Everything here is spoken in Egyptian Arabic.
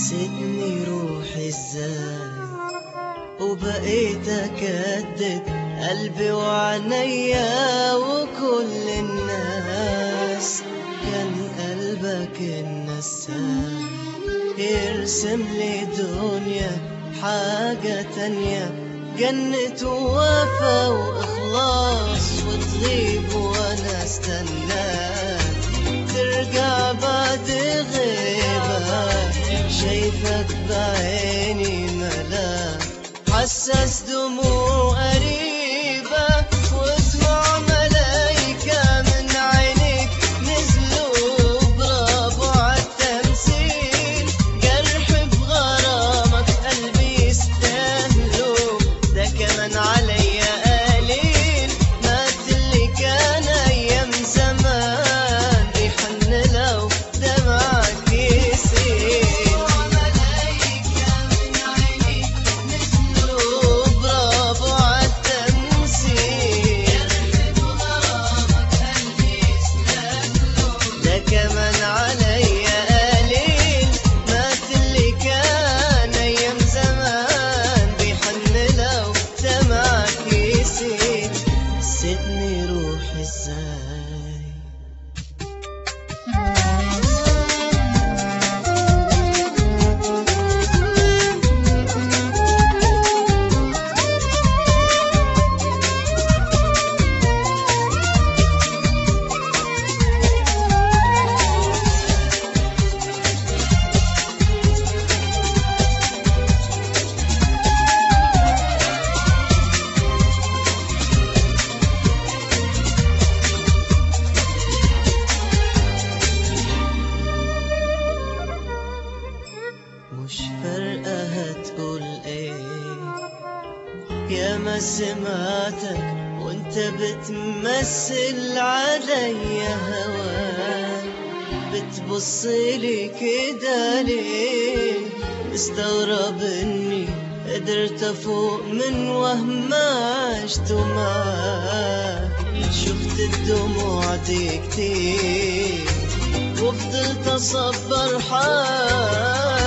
نسيتني روحي ازاي وبقيت اكدب قلبي وعينيا وكل الناس كان قلبك النساي يرسم لي دنيا حاجة تانية جنة ووفا وإخلاص وتغيب وأنا استناك ترجع بعد غيبة شايفك بعيني ملاك حسس دموع قريبة واسمع ملايكة من عينيك نزلوا برافو عالتمثيل جرح بغرامك قلبي يستاهلوا ده كمان عليا قليل مات اللي كان ايام زمان يحن لو دمعك يسيل ملايكة من عينيك نزلوا برافو عالتمثيل ده كمان عليا قليل مات اللي كان ايام زمان بيحن لو دمعك يسيل سيبني روحي ازاي مش فارقة هتقول ايه يا ما سمعتك وانت بتمثل عليا هواك بتبص لي كده ليه مستغرب اني قدرت افوق من وهم عشته معاك شفت الدموع دي كتير وفضلت اصبر حالي